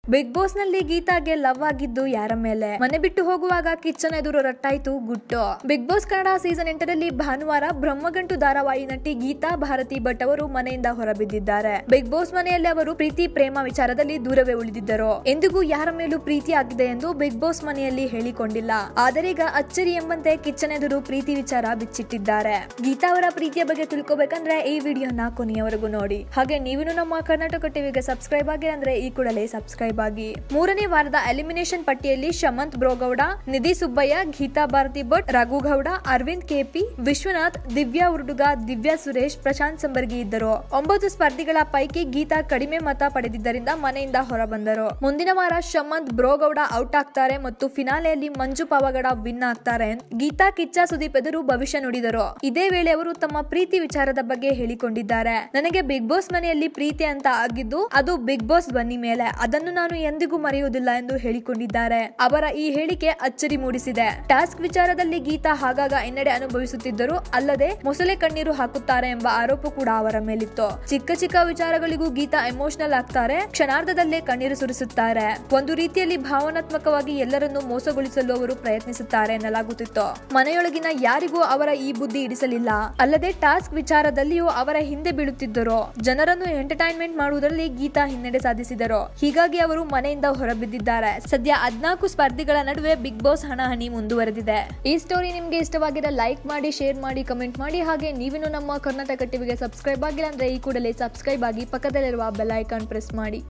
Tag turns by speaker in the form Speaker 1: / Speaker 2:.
Speaker 1: big boss ನಲ್ಲಿ ಗೀತಾಗೆ love ಆಗಿದ್ದು ಯಾರ ಮೇಲೆ ಮನೆ ಬಿಟ್ಟು ಹೋಗುವಾಗ ಕಿಚ್ಚನ್ ಎದುರು ರಟ್ಟಾಯ್ತು ಗುಟ್ಟು ಬಿಗ್ ಬಾಸ್ ಕನ್ನಡ ಸೀಸನ್ ಎಂಟರಲ್ಲಿ ಭಾನುವಾರ ಬ್ರಹ್ಮಗಂಟು ಧಾರಾವಾಹಿ ನಟಿ ಗೀತಾ ಭಾರತಿ ಭಟ್ ಅವರು ಮನೆಯಿಂದ ಹೊರಬಿದ್ದಿದ್ದಾರೆ ಬಿಗ್ ಬಾಸ್ ಮನೆಯಲ್ಲಿ ಅವರು ಪ್ರೀತಿ ಪ್ರೇಮ ವಿಚಾರದಲ್ಲಿ ದೂರವೇ ಉಳಿದಿದ್ದರು ಎಂದಿಗೂ ಯಾರ ಮೇಲೂ ಪ್ರೀತಿ ಆಗಿದೆ ಎಂದು ಬಿಗ್ ಬಾಸ್ ಮನೆಯಲ್ಲಿ ಹೇಳಿಕೊಂಡಿಲ್ಲ ಆದರೀಗ ಅಚ್ಚರಿ ಎಂಬಂತೆ ಕಿಚ್ಚನ್ ಎದುರು ಪ್ರೀತಿ ವಿಚಾರ ಬಿಚ್ಚಿಟ್ಟಿದ್ದಾರೆ ಗೀತಾ ಅವರ ಪ್ರೀತಿಯ ಬಗ್ಗೆ ತಿಳ್ಕೊಬೇಕಂದ್ರೆ ಈ ವಿಡಿಯೋನ ಕೊನೆಯವರೆಗೂ ನೋಡಿ ಹಾಗೆ ನೀವಿನ್ನು ನಮ್ಮ ಕರ್ನಾಟಕ ಟಿವಿಗೆ ಸಬ್ಸ್ಕ್ರೈಬ್ ಆಗಿ ಅಂದ್ರೆ ಈ ಕೂಡಲೇ ಸಬ್ಸ್ಕ್ರೈಬ್ ಆಗಿ ಮೂರನೇ ವಾರದ ಎಲಿಮಿನೇಷನ್ ಪಟ್ಟಿಯಲ್ಲಿ ಶಮಂತ್ ಬ್ರೋಗೌಡ ನಿಧಿ ಸುಬ್ಬಯ್ಯ ಗೀತಾ ಭಾರತಿ ಭಟ್ ರಘುಗೌಡ ಅರವಿಂದ್ ಕೆಪಿ ವಿಶ್ವನಾಥ್ ದಿವ್ಯಾ ಉರ್ಡುಗ ದಿವ್ಯಾ ಸುರೇಶ್ ಪ್ರಶಾಂತ್ ಸಂಬರ್ಗಿ ಇದ್ದರು ಒಂಬತ್ತು ಸ್ಪರ್ಧಿಗಳ ಪೈಕಿ ಗೀತಾ ಕಡಿಮೆ ಮತ ಪಡೆದಿದ್ದರಿಂದ ಮನೆಯಿಂದ ಹೊರಬಂದರು ಮುಂದಿನ ವಾರ ಶಮಂತ್ ಬ್ರೋಗೌಡ ಔಟ್ ಆಗ್ತಾರೆ ಮತ್ತು ಫಿನಾಲೆಯಲ್ಲಿ ಮಂಜು ಪಾವಗಡ ವಿನ್ ಆಗ್ತಾರೆ ಗೀತಾ ಕಿಚ್ಚ ಸುದೀಪ್ ಎದುರು ಭವಿಷ್ಯ ನುಡಿದರು ಇದೇ ವೇಳೆ ಅವರು ತಮ್ಮ ಪ್ರೀತಿ ವಿಚಾರದ ಬಗ್ಗೆ ಹೇಳಿಕೊಂಡಿದ್ದಾರೆ ನನಗೆ ಬಿಗ್ ಬಾಸ್ ಮನೆಯಲ್ಲಿ ಪ್ರೀತಿ ಅಂತ ಆಗಿದ್ದು ಅದು ಬಿಗ್ ಬಾಸ್ ಬನ್ನಿ ಮೇಲೆ ಅದನ್ನು ನಾನು ಎಂದಿಗೂ ಮರೆಯುವುದಿಲ್ಲ ಎಂದು ಹೇಳಿಕೊಂಡಿದ್ದಾರೆ ಅವರ ಈ ಹೇಳಿಕೆ ಅಚ್ಚರಿ ಮೂಡಿಸಿದೆ ಟಾಸ್ಕ್ ವಿಚಾರದಲ್ಲಿ ಗೀತಾ ಆಗಾಗ ಹಿನ್ನಡೆ ಅನುಭವಿಸುತ್ತಿದ್ದರು ಅಲ್ಲದೆ ಮೊಸಳೆ ಕಣ್ಣೀರು ಹಾಕುತ್ತಾರೆ ಎಂಬ ಆರೋಪ ಕೂಡ ಅವರ ಮೇಲಿತ್ತು ಚಿಕ್ಕ ಚಿಕ್ಕ ವಿಚಾರಗಳಿಗೂ ಗೀತಾ ಎಮೋಷನಲ್ ಆಗ್ತಾರೆ ಕ್ಷಣಾರ್ಧದಲ್ಲೇ ಕಣ್ಣೀರು ಸುರಿಸುತ್ತಾರೆ ಒಂದು ರೀತಿಯಲ್ಲಿ ಭಾವನಾತ್ಮಕವಾಗಿ ಎಲ್ಲರನ್ನೂ ಮೋಸಗೊಳಿಸಲು ಅವರು ಪ್ರಯತ್ನಿಸುತ್ತಾರೆ ಎನ್ನಲಾಗುತ್ತಿತ್ತು ಮನೆಯೊಳಗಿನ ಯಾರಿಗೂ ಅವರ ಈ ಬುದ್ಧಿ ಇಡಿಸಲಿಲ್ಲ ಅಲ್ಲದೆ ಟಾಸ್ಕ್ ವಿಚಾರದಲ್ಲಿಯೂ ಅವರ ಹಿಂದೆ ಬೀಳುತ್ತಿದ್ದರು ಜನರನ್ನು ಎಂಟರ್ಟೈನ್ಮೆಂಟ್ ಮಾಡುವುದರಲ್ಲಿ ಗೀತಾ ಹಿನ್ನಡೆ ಸಾಧಿಸಿದರು ಹೀಗಾಗಿ ಅವರು ಮನೆಯಿಂದ ಹೊರಬಿದ್ದಿದ್ದಾರೆ ಸದ್ಯ ಹದ್ನಾಲ್ಕು ಸ್ಪರ್ಧಿಗಳ ನಡುವೆ ಬಿಗ್ ಬಾಸ್ ಹಣಾಹಣಿ ಮುಂದುವರೆದಿದೆ ಈ ಸ್ಟೋರಿ ನಿಮ್ಗೆ ಇಷ್ಟವಾಗಿದೆ ಲೈಕ್ ಮಾಡಿ ಶೇರ್ ಮಾಡಿ ಕಮೆಂಟ್ ಮಾಡಿ ಹಾಗೆ ನೀವಿನ್ನು ನಮ್ಮ ಕರ್ನಾಟಕ ಟಿವಿಗೆ ಸಬ್ಸ್ಕ್ರೈಬ್ ಆಗಿಲ್ಲ ಅಂದ್ರೆ ಈ ಕೂಡಲೇ ಸಬ್ಸ್ಕ್ರೈಬ್ ಆಗಿ ಪಕ್ಕದಲ್ಲಿರುವ ಬೆಲ್ ಐಕಾನ್ ಪ್ರೆಸ್ ಮಾಡಿ